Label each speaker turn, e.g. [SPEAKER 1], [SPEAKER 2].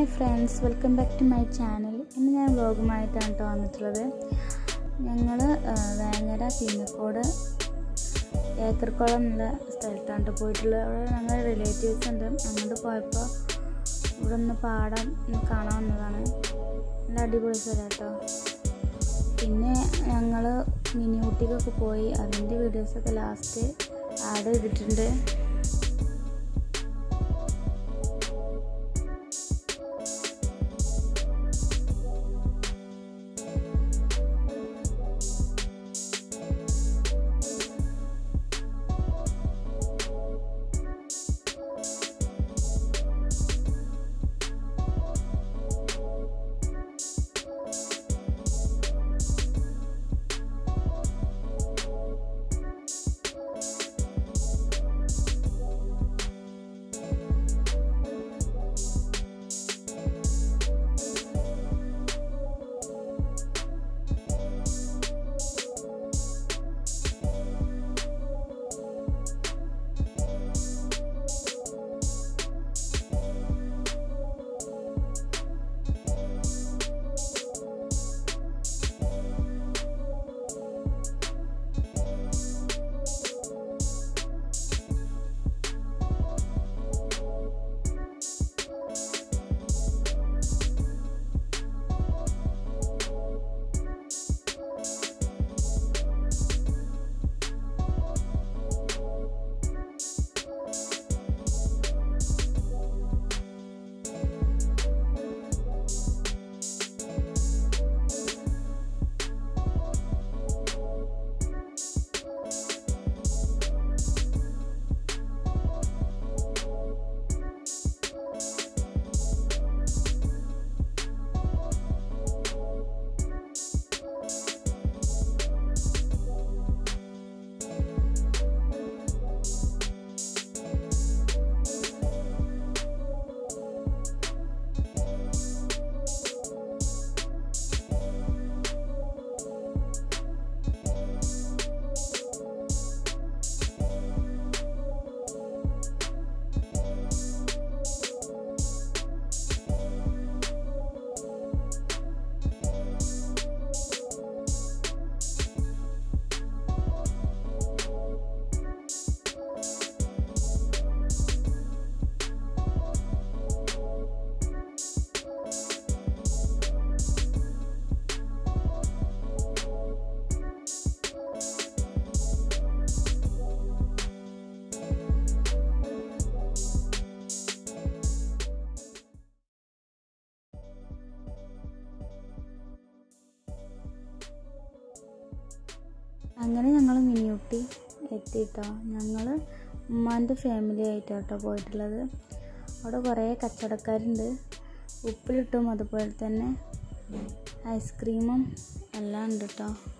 [SPEAKER 1] hi friends welcome back to my channel ഇന്ന് ഞാൻ വ്ലോഗുമായിട്ടാണ് കേട്ടോ വന്നിട്ടുള്ളത് ഞങ്ങൾ വേങ്ങര പീനക്കോട് ഏക്കർക്കുളം എന്നുള്ള സ്ഥലത്താണ് കേട്ടോ പോയിട്ടുള്ളത് അവിടെ ഞങ്ങൾ റിലേറ്റീവ്സ് ഉണ്ട് അങ്ങോട്ട് പോയപ്പോൾ ഇവിടെ ഒന്ന് പാടം ഒന്ന് കാണാൻ വന്നതാണ് നല്ല അടിപൊളി സ്ഥലം കേട്ടോ പിന്നെ ഞങ്ങൾ മിനി ഊട്ടിക്കൊക്കെ പോയി അതിൻ്റെ വീഡിയോസൊക്കെ ലാസ്റ്റ് ആഡ് ചെയ്തിട്ടുണ്ട് അങ്ങനെ ഞങ്ങൾ മിനിയൂട്ടി എത്തിയിട്ടോ ഞങ്ങൾ ഉമ്മാൻ്റെ ഫാമിലി ആയിട്ടാണ് കേട്ടോ പോയിട്ടുള്ളത് അവിടെ കുറേ കച്ചവടക്കാരുണ്ട് ഉപ്പിലിട്ടും അതുപോലെ തന്നെ ഐസ്ക്രീമും എല്ലാം ഉണ്ട് കേട്ടോ